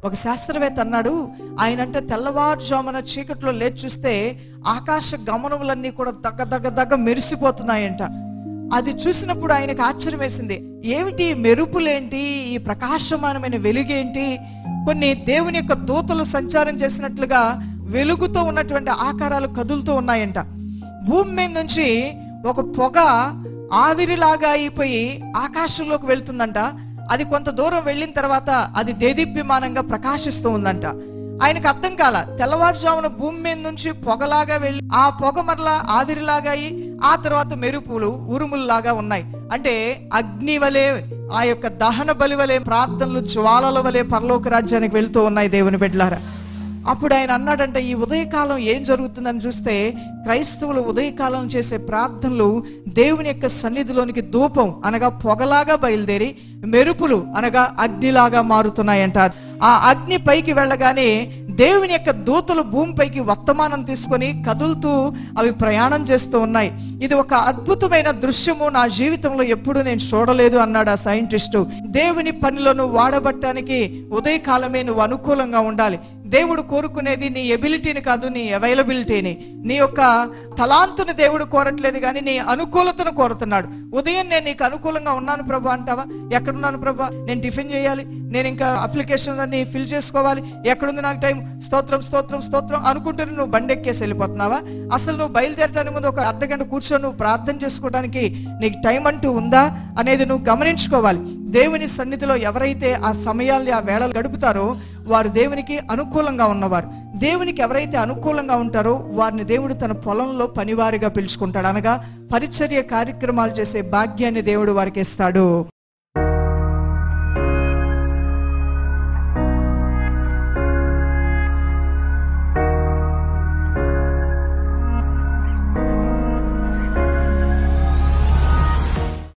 ఒక శాస్త్రవేత్త అన్నాడు ఆయనంటే తెల్లవారుజామున చీకట్లో లేచి చూస్తే ఆకాశ గమనములన్నీ కూడా దగ్గ దగ్గ దగ్గ మెరిసిపోతున్నాయంట అది చూసినప్పుడు ఆయనకు ఆశ్చర్యం వేసింది ఏమిటి ఈ మెరుపులేంటి ఈ ప్రకాశమానమైన వెలుగేంటి కొన్ని దేవుని యొక్క దూతలు సంచారం చేసినట్లుగా వెలుగుతో ఉన్నటువంటి ఆకారాలు కదులుతూ ఉన్నాయంట భూమి మీద నుంచి ఒక పొగ ఆవిరిలాగా అయిపోయి ఆకాశంలోకి వెళ్తుందంట అది కొంత దూరం వెళ్ళిన తర్వాత అది దేదీప్యమానంగా ప్రకాశిస్తూ ఉందంట ఆయనకు అర్థం కాల తెల్లవారుజామున భూమి మీద నుంచి పొగలాగా వెళ్ళి ఆ పొగ మరలా ఆవిరిలాగా అయి ఆ తర్వాత మెరుపులు ఉరుముల్లాగా ఉన్నాయి అంటే అగ్ని వలె ఆ యొక్క దహన బలి వలె ప్రార్థనలు జ్వాలల వలె పరలోక రాజ్యానికి వెళ్తూ ఉన్నాయి దేవుని బిడ్డలారా అప్పుడు ఆయన అన్నాడంటే ఈ ఉదయకాలం ఏం జరుగుతుందని చూస్తే క్రైస్తవులు ఉదయకాలం చేసే ప్రార్థనలు దేవుని యొక్క సన్నిధిలోనికి ధూపం అనగా పొగలాగా బయలుదేరి మెరుపులు అనగా అగ్నిలాగా మారుతున్నాయంట ఆ అగ్ని పైకి వెళ్ళగానే దేవుని యొక్క దూతలు భూమిపైకి వర్తమానం తీసుకొని కదులుతూ అవి ప్రయాణం చేస్తూ ఉన్నాయి ఇది ఒక అద్భుతమైన దృశ్యము నా జీవితంలో ఎప్పుడు నేను చూడలేదు అన్నాడు ఆ సైంటిస్టు దేవుని పనిలో నువ్వు వాడబట్టడానికి ఉదయకాలమే నువ్వు అనుకూలంగా ఉండాలి దేవుడు కోరుకునేది నీ ఎబిలిటీని కాదు నీ అవైలబిలిటీని నీ యొక్క తలాంతుని దేవుడు కోరట్లేదు కానీ నీ అనుకూలతను కోరుతున్నాడు ఉదయం నేను నీకు అనుకూలంగా ఉన్నాను ప్రభా అంటావా ఎక్కడున్నాను ప్రభా నేను టిఫిన్ చేయాలి నేను ఇంకా అప్లికేషన్ అన్ని ఫిల్ చేసుకోవాలి ఎక్కడుంది నాకు టైం స్తోత్రం స్తోత్రం స్తోత్రం అనుకుంటూనే నువ్వు బండి ఎక్కేసి వెళ్ళిపోతున్నావా అసలు నువ్వు బయలుదేరటానికి ముందు ఒక అర్ధ గంట కూర్చొని నువ్వు ప్రార్థన చేసుకోవడానికి నీకు టైం అంటూ ఉందా అనేది నువ్వు గమనించుకోవాలి దేవుని సన్నిధిలో ఎవరైతే ఆ సమయాల్ని ఆ వేళలు గడుపుతారో వారు దేవునికి అనుకూలంగా ఉన్నవారు దేవునికి ఎవరైతే అనుకూలంగా ఉంటారో వారిని దేవుడు తన పొలంలో పనివారిగా పిలుచుకుంటాడు అనగా పరిచర్య కార్యక్రమాలు చేసే భాగ్యాన్ని దేవుడు వారికి ఇస్తాడు